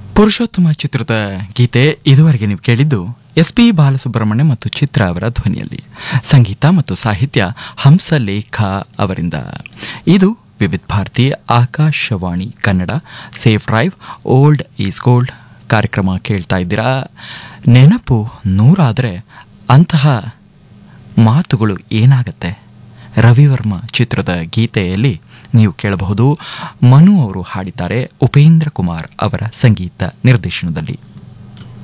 ಪುರುಷೋತ್ತಮ ಚಿತ್ರದ ಗೀತೆ ಇದುವರೆಗೆ ನೀವು ಕೇಳಿದ್ದು ಎಸ್ ಪಿ ಬಾಲಸುಬ್ರಹ್ಮಣ್ಯ ಮತ್ತು ಚಿತ್ರ ಅವರ ಧ್ವನಿಯಲ್ಲಿ ಸಂಗೀತ ಮತ್ತು ಸಾಹಿತ್ಯ ಹಂಸಲೇಖ ಅವರಿಂದ ಇದು Vividh Bharati Akashvani Kannada safe drive old is gold ಕಾರ್ಯಕ್ರಮ ಕೇಳ್ತಾ ಇದ್ದೀರಾ ನೆನಪು ನೂರಾದರೆ ಅಂತಹ ಮಾತುಗಳು ಏನಾಗತ್ತೆ ರವಿವರ್ಮ ಚಿತ್ರದ ಗೀತೆಯಲ್ಲಿ ನೀವು ಕೇಳಬಹುದು ಮನು ಅವರು ಹಾಡಿದ್ದಾರೆ ಉಪೇಂದ್ರ ಕುಮಾರ್ ಅವರ ಸಂಗೀತ ನಿರ್ದೇಶನದಲ್ಲಿ